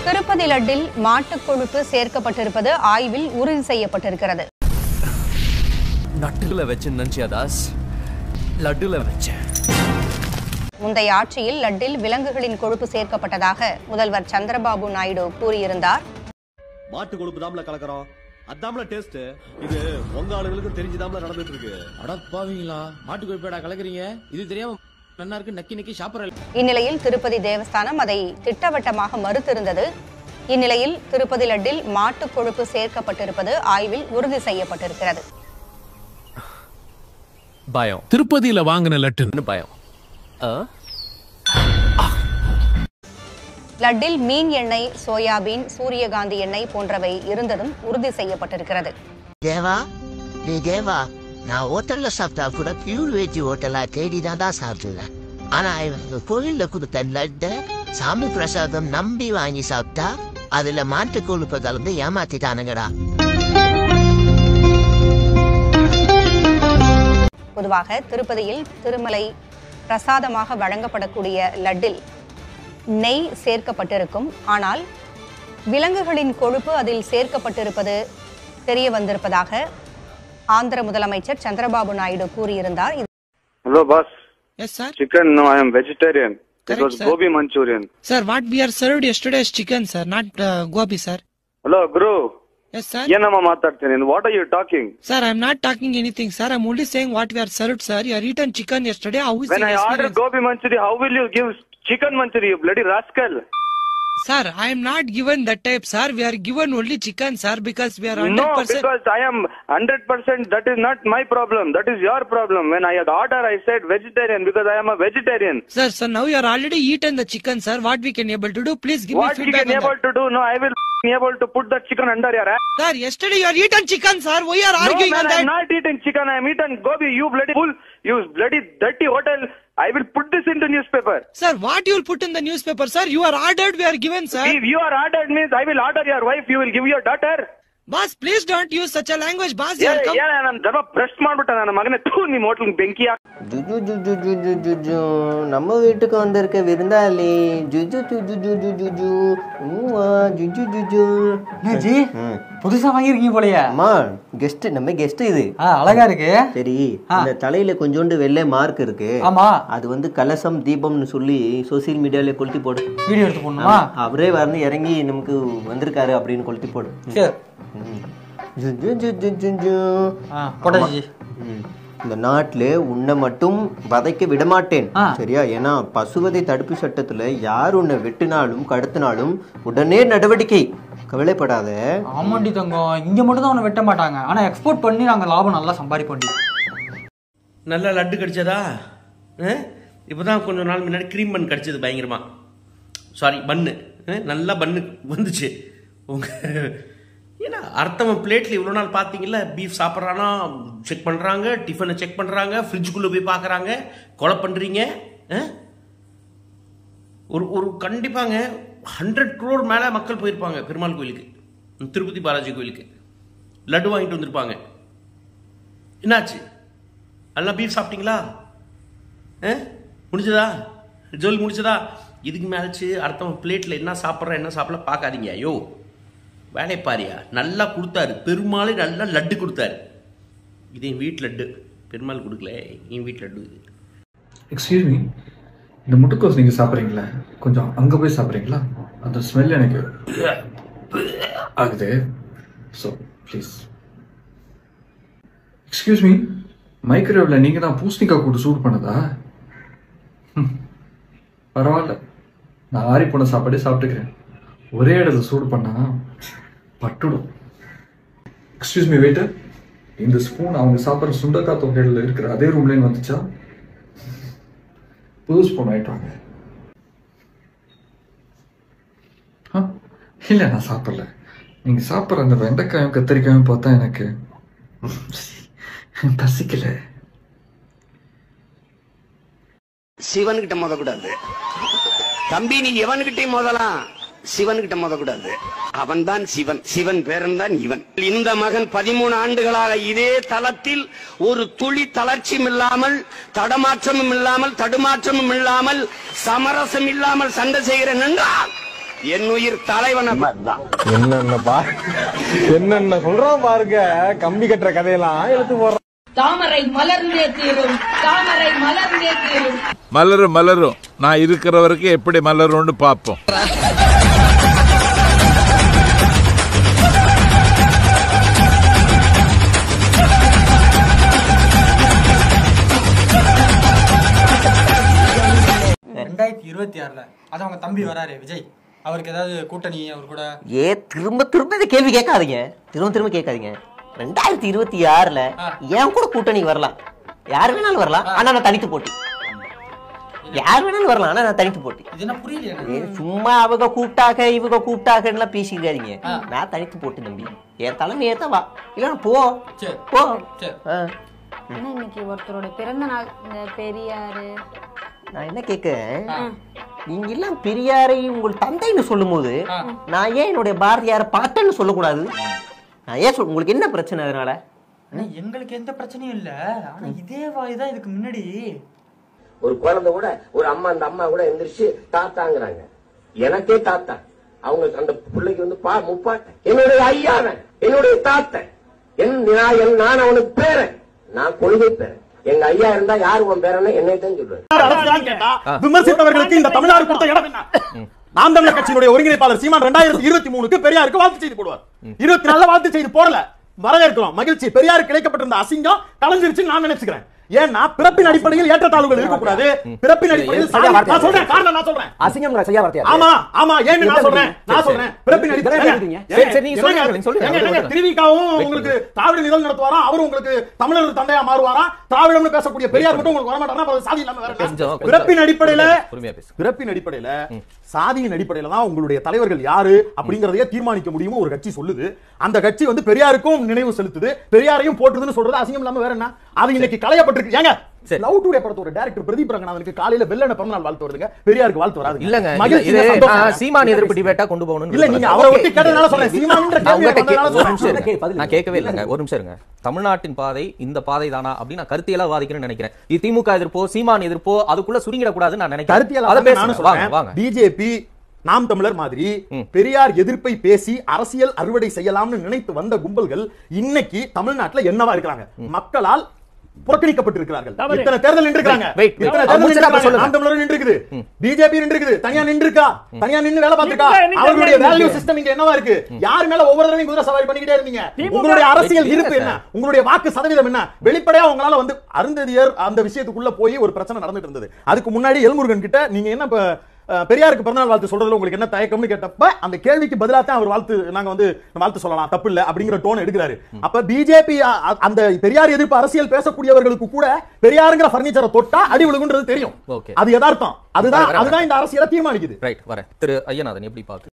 திருப்பதி லட்டில் மாட்டுக் கொழுப்பு சேர்க்கப்பட்டிருப்பது ஆய்வில் உறுதி செய்யப்பட்டிருக்கிறது நட்டுல வச்சேன் நினச்சியா தாஸ் லட்டுல வச்சேன் முந்தைய ஆட்சியில் லட்டில் விலங்குகளின் கொழுப்பு சேர்க்கப்பட்டதாக முதல்வர் சந்திரபாபு நாயுடு கூறியிருந்தார் மாட்டு கொழுப்பு தாம்ல கலக்கறோம் அதாம்ல டேஸ்ட் இது உங்க ஆளுங்களுக்கு தெரிஞ்சுதாம்ல நடந்துட்டு இருக்கு அட பாவீங்களா மாட்டு கொழுப்பேடா கலக்குறீங்க இது தெரியாம நல்லா இருக்கு நக்கி நக்கி சாப்பிடற இந்நிலையில் திருப்பதி தேவஸ்தானம் அதை திட்டவட்டமாக மறுத்திருந்தது இந்நிலையில் திருப்பதி லட்டில் மாட்டுக் கொழுப்பு சேர்க்கப்பட்டிருப்பது ஆய்வில் உறுதி செய்யப்பட்டிருக்கிறது பயம் திருப்பதியில வாங்கின லட்டு என்ன பயம் ஆ? லட்டில் மீன் எண்ணெய் சோயாபீன் சூரியகாந்தி எண்ணெய் போன்றவை இருந்ததும் உறுதி செய்யப்பட்டிருக்கிறது தேவா நீ தேவா நான் ஹோட்டல்ல சாப்பிட்டா கூட பியூர் வெஜ் ஹோட்டலா தேடி தான் தான் சாப்பிடுவேன் ஆனா இவங்க கோயில்ல கொடுத்த லட்ட சாமி பிரசாதம் நம்பி வாங்கி சாப்பிட்டா அதுல மாட்டு கொழுப்பை கலந்து ஏமாத்திட்டானுங்கடா பொதுவாக திருப்பதியில் திருமலை பிரசாதமாக வழங்கப்படக்கூடிய லட்டில் நெய் சேர்க்கப்பட்டிருக்கும் ஆனால் விலங்குகளின் கொழுப்பு அதில் சேர்க்கப்பட்டிருப்பது தெரிய வந்திருப்பதாக ஆந்திர முதலமைச்சர் சந்திரபாபு நாயுடு கூறியிருந்தார் இது Hello, boss. Yes, sir. Chicken, no, I am vegetarian. It Correct, was sir. gobi Manchurian. Sir, what we are served yesterday is chicken, sir, not uh, gobi, sir. Hello, Guru. Yes, sir. ಏನಮ್ಮ ಮಾತಾಡ್ತೀನಿ What are you talking? Sir, I'm not talking anything, sir. I'm only saying what we are served, sir. You are eaten chicken yesterday. How is When the I ordered experience? gobi manchuri, how will you give chicken manchuri, you bloody rascal? Sir, I am not given that type, sir. We are given only chicken, sir, because we are 100%. No, because I am 100%, that is not my problem. That is your problem. When I had ordered, I said vegetarian because I am a vegetarian. Sir, so now you are already eaten the chicken, sir. What we can able to do? Please give What me you feedback can on able that. to do? No, I will be able to put that chicken under your ass. Sir, yesterday you are eaten chicken, sir. Why you are No, arguing man, on I am that? not eating chicken. I am eating gobi. You bloody fool. You bloody dirty hotel. I will put this into newspaper. Sir, what you will put in the newspaper, sir? You are ordered, we are given, sir. If you are ordered means I will order your wife. You will give your daughter. Boss, please don't use such a language, boss. You ಏ are come- ಏನ ನಾನು ದರ್ಬ brush ಮಾಡ್ಬಿಟ್ಟ ನನ್ನ ಮಗನೇ ಥೂ ನಿಮ್ hotel ಬೆಂಕಿ ಹಾಕ್ ஜுஜு ஜுஜு ஜுஜு ஜுஜு நம்ம வீட்டுக்கு வந்திருக்க விருந்தாளி ஜுஜு ஜுஜு ஜுஜு ஜுஜு ஊவா ஜுஜு ஜுஜு என்னாச்சு புதுசா வாங்கியிருக்கீங்க போலயே அம்மா கெஸ்ட் நம்ம கெஸ்ட் இது ஆ, அழகா இருக்கு சரி இந்த தலையில கொஞ்சோண்டு வெள்ளை மார்க் இருக்கு ஆமா அது வந்து கலசம் தீபம்னு சொல்லி சோசியல் மீடியால கொளுத்தி போடு வீடியோ எடுத்து போடணுமா அவரே வந்து இறங்கி நமக்கு வந்திருக்காரு அப்படின்னு கொளுத்தி போடு சரி ம். ஜுஜு ஜுஜு ஜுஜு ஆ, போட்டாச்சு ம். இந்த நாட்டில் உன்னை மட்டும் வதைக்க விடமாட்டேன் ஆ. சரியா ஏன்னா பசுவதை தடுப்பு சட்டத்துல யார் உன்னை வெட்டினாலும் கடத்தினாலும் உடனே நடவடிக்கை கவலைப்படாத ஆமாண்டி தங்கம் இங்க மட்டும் தான் அவனை வெட்ட மாட்டாங்க ஆனா எக்ஸ்போர்ட் பண்ணி நாங்க லாபம் நல்லா சம்பாதிப்போண்டி நல்ல லட்டு கிடைச்சதா இப்போ தான் கொஞ்ச நாள் முன்னாடி க்ரீம் பன் கிடைச்சது பயங்கரமா சாரி பன்னு அஹ், நல்லா பன்னு வந்துச்சு உங்க ஏன்னா அர்த்தம் பிளேட்டில் இவ்வளோ நாள் பார்த்தீங்களா பீஃப் சாப்பிட்றானா செக் பண்ணுறாங்க டிஃபனை செக் பண்ணுறாங்க ஃப்ரிட்ஜுக்குள்ளே போய் பார்க்குறாங்க கொலை பண்ணுறீங்க ஒரு ஒரு கண்டிப்பாங்க ஹண்ட்ரட் க்ரோர் மேலே மக்கள் போயிருப்பாங்க பெருமாள் கோயிலுக்கு திருப்பதி பாலாஜி கோயிலுக்கு லட்டு வாங்கிட்டு வந்திருப்பாங்க என்னாச்சு எல்லாம் பீஃப் சாப்பிட்டீங்களா ஆ முடிஞ்சதா ஜோல் முடிச்சதா இதுக்கு மேலச்சு அடுத்தவன் பிளேட்டில் என்ன சாப்பிட்ற என்ன சாப்பிடல பார்க்காதீங்க ஐயோ வேலை பாரியா நல்லா கொடுத்தாரு பெருமாளே நல்லா லட்டு கொடுத்தாரு இது என் வீட்டு லட்டு பெருமாள் கொடுக்கல என் வீட்டு லட்டு இது எக்ஸ்கியூஸ் மீ இந்த முட்டைக்கோஸ் நீங்கள் சாப்பிட்றீங்களா கொஞ்சம் அங்கே போய் சாப்பிட்றீங்களா அந்த ஸ்மெல் எனக்கு ஆகுது ஸோ ப்ளீஸ் எக்ஸ்கியூஸ் மீ மைக்ரோவேவில் நீங்கள் தான் பூசணிக்காய் கூட்டு சூடு பண்ணதா ம், பரவாயில்ல நான் ஆறி போன சாப்பாடே சாப்பிட்டுக்கிறேன் ஒரே இடத்துல சூடு பண்ணா பட்டுடும் எக்ஸ்கியூஸ் மீ வெயிட்டர் இந்த ஸ்பூன் அவங்க சாப்பிட்ற சுண்டக்காய் தொகையில் இருக்கிற அதே ரூம்லேருந்து வந்துச்சா புது ஸ்பூன் வாங்கிட்டு வாங்க ஆ இல்லை நான் சாப்பிடல நீங்கள் சாப்பிட்ற அந்த வெண்டைக்காயும் கத்திரிக்காயும் பார்த்தா எனக்கு பசிக்கல சிவன்கிட்ட மோதக்கூடாது தம்பி நீ எவன்கிட்டயும் மோதலாம் சிவன்கிட்ட மோதக்கூடாது அவன்தான் சிவன் சிவன் பேரன் தான் இவன் இந்த மகன் பதிமூணு ஆண்டுகளாக இதே தளத்தில் ஒரு துளி தளர்ச்சியும் இல்லாமல் தடமாற்றமும் இல்லாமல் தடுமாற்றமும் இல்லாமல் சமரசம் இல்லாமல் சண்டை செய்கிறேன் என்றால் என் உயிர் தலைவன் என்னென்ன பா என்னென்ன சொல்றான் பாருங்க கம்பி கட்டுற கதையெல்லாம் எடுத்து போடுறான் தாமரை மலர்ந்தே தீரும் தாமரை மலர்ந்தே தீரும் மலரும் மலரும் நான் இருக்கிற வரைக்கும் எப்படி மலரும்னு பார்ப்போம் ரெண்டாயிரத்தி இருபத்தி ஆறுல அது அவங்க தம்பி வராரு விஜய் அவருக்கு ஏதாவது கூட்டணி அவர் கூட ஏ திரும்ப திரும்ப இந்த கேள்வி கேட்காதீங்க திரும்ப திரும்ப கேட்காதீங்க ரெண்டாயிரத்தி இருபத்தி ஆறுல என் கூட கூட்டணி வரலாம் யார் வேணாலும் வரலாம் ஆனா நான் தனித்து போட்டி யார் வேணாலும் வரலாம் ஆனா நான் தனித்து போட்டி இது என்ன புரியலையா ஏ, சும்மா அவங்க கூப்பிட்டாக இவங்க கூப்பிட்டாகலாம் பேசிக்காதீங்க நான் தனித்து போட்டு தம்பி என் தலைமை ஏத்த வா இல்லைன்னா போ போ ஆ. ஆனா இன்னைக்கு ஒருத்தரோட பிறந்த நாள் இந்த பெரியாரு நான் என்ன கேட்கிறேன் நீங்க எல்லாம் பெரியாரை உங்கள் தந்தைன்னு சொல்லும்போது நான் ஏன் என்னுடைய பாரதியாரை பாட்டன்னு சொல்லக்கூடாது நான் ஏன் சொல் உங்களுக்கு என்ன பிரச்சனை அதனால ஆனா எங்களுக்கு எந்த பிரச்சனையும் இல்ல ஆனா இதே வாய் தான் இதுக்கு முன்னாடி ஒரு குழந்தை கூட ஒரு அம்மா அந்த அம்மா கூட எந்திரிச்சு தாத்தாங்கிறாங்க எனக்கே தாத்தா அவங்க அந்த பிள்ளைக்கு வந்து பா முப்பாட்டன் என்னுடைய ஐயாவன் என்னுடைய தாத்தன் என் நான் என் நான் அவனுக்கு பேரன் நான் கொள்கை பேரன் எங்க ஐயா இருந்தா யாரு உன் பேரன்னு என்னை தான் சொல்லுவேன் அரசியலான்னு கேட்டா விமர்சித்தவர்களுக்கு இந்த தமிழ்நாடு கொடுத்த இடம் என்ன நாம் தமிழர் கட்சியினுடைய ஒருங்கிணைப்பாளர் சீமான் ரெண்டாயிரத்தி இருபத்தி மூணுக்கு பெரியாருக்கு வாழ்த்து செய்தி போடுவார் இருபத்தி நாலுல வாழ்த்து செய்தி போடல வரவேற்கிறோம் மகிழ்ச்சி பெரியாருக்கு கிடைக்கப்பட்டிருந்த அசிங்கம் கலைஞ்சிருச்சுன்னு நான் நினைச்சுக்கிறேன் ஏன்னா பிறப்பின் அடிப்படையில் ஏற்றத்தாழ்வுகள் இருக்கக்கூடாது பிறப்பின் அடிப்படையில் சரியா சாதி- வார்த்தை. நான் சொல்றேன் காரணம் நான் சொல்றேன் அசிங்கம் சரியா வார்த்தையா ஆமா ஆமா ஏன்னு நான் எந்த சொல்றேன் சரி, நான் சரி. சொல்றேன் பிறப்பின் இதெல்லாம் அடிப்படையில் எழுதுறீங்க. ஏங்க, சரி, சரி, நீங்க ஏங்க, சொல்லுங்க, நீங்க சொல்லுங்க. ஏங்க, நான் ஏங்க, சொல்றேன். திருவிக்காவும் Wait, உங்களுக்கு திராவிட நிதல் நடத்துவாரா அவரும் உங்களுக்கு தமிழர் தந்தையா மாறுவாரா திராவிடம்னு பேசக்கூடிய பெரியார் மட்டும் உங்களுக்கு வரமாட்டாரா அப்புறம் சாதி இல்லாம வேற என்ன? கொஞ்சம், கொஞ்சம். பிறப்பின் அடிப்படையில பொறுமையா பேசு. பிறப்பின் அடிப்படையில சாதியின் அடிப்படையில தான் உங்களுடைய தலைவர்கள் யாரு அப்படிங்கறதையே தீர்மானிக்க முடியுமோ ஒரு கட்சி சொல்லுது அந்த கட்சி வந்து பெரியாருக்கும் நினைவு செலுத்துது பெரியாரையும் போட்டுதுன்னு சொல்றது அசிங்கம் இல்லாம வேற என்ன அது இன்னைக்கு களையப்பட்டிருக்கு ஏங்க லவ் டுடே படத்தோட டைரக்டர் பிரதீப் ரங்கநாதனுக்கு காலையில வெள்ளன பிறந்தநாள் வாழ்த்து வருதுங்க பெரியாருக்கு வாழ்த்து வராது இல்லங்க இல்ல, மகிழ்ச்சி இது சந்தோஷம். நான் சீமான் எதிர்ப்பு டிபேட்டா கொண்டு போகணும் இல்ல, நீங்க அவரை ஒட்டி கேட்டதுனால சொல்றேன். சீமான்ற கேள்வி உங்ககிட்ட கே- வந்ததுனால ஒரு சொல்றேன். நிமிஷம் இருங்க. நான் கேட்கவே இல்லைங்க ஒரு நிமிஷம் இருங்க தமிழ்நாட்டின் பாதை இந்த பாதை தானா அப்படின்னு நான் கருத்தியலா வாதிக்கணும்னு நினைக்கிறேன் இது திமுக எதிர்ப்போ சீமான் எதிர்ப்போ அதுக்குள்ள சுருங்கிடக்கூடாதுன்னு நான் நினைக்கிறேன் கருத்தியல் அதை அதான் பேசுங்க நானும் வாங்க சொல்றேன் வாங்க பிஜேபி நாம் தமிழர் மாதிரி பெரியார் எதிர்ப்பை பேசி அரசியல் அறுவடை செய்யலாம்னு நினைத்து வந்த கும்பல்கள் இன்னைக்கு தமிழ்நாட்டுல என்னவா இருக்கிறாங்க மக்களால் புறக்கணிக்கப்பட்டிருக்கிறார்கள் தவறு. இத்தனை தேர்தல் நின்றுக்கிறாங்க Wait, wait. இத்தனை அது தேர்தல் முடிச்சிட்டு அப்புறம் நின்றுக்கிறாங்க. சொல்லுங்க. நாம் தமிழர் நின்றுக்குது பிஜேபி நின்றுக்குது தனியா நின்றுக்கா தனியா நின்னு வேலை பார்த்துக்கா நின்னுங்க, நின்னுங்க, அவர்களுடைய நின்னுங்க. வேல்யூ சிஸ்டம் இங்க என்னவா இருக்கு யார் மேல ஒவ்வொரு தடவையும் குதிரை சவாரி பண்ணிக்கிட்டே இருந்தீங்க உங்களுடைய அரசியல் இல்ல இருப்பு சார். என்ன உங்களுடைய வாக்கு சதவீதம் என்ன வெளிப்படையா உங்களால வந்து அருந்ததியர் அந்த விஷயத்துக்குள்ள போய் ஒரு பிரச்சனை நடந்துட்டு இருந்தது அதுக்கு முன்னாடி எல்முருகன் கிட்ட நீங்க என்ன இப்ப அஹ், பெரியாருக்கு பிறந்தநாள் வாழ்த்து சொல்றதுல உங்களுக்கு என்ன தயக்கம்னு கேட்டப்ப அந்த கேள்விக்கு பதிலா தான் அவர் வாழ்த்து நாங்க வந்து வாழ்த்து சொல்லலாம் தப்பு இல்ல அப்படிங்கிற டோன் எடுக்கிறாரு அப்ப பிஜேபி அந்த பெரியார் எதிர்ப்பு அரசியல் பேசக்கூடியவர்களுக்கு கூட பெரியாருங்கிற பர்னிச்சரை தொட்டா அடி விழுகுன்றது தெரியும் ஓகே அது யதார்த்தம் அதுதான் வரேன், வரேன். அதுதான் இந்த அரசியலை தீர்மானிக்குது ரைட் வரேன் திரு ஐயநாதன் எப்படி பாக்கு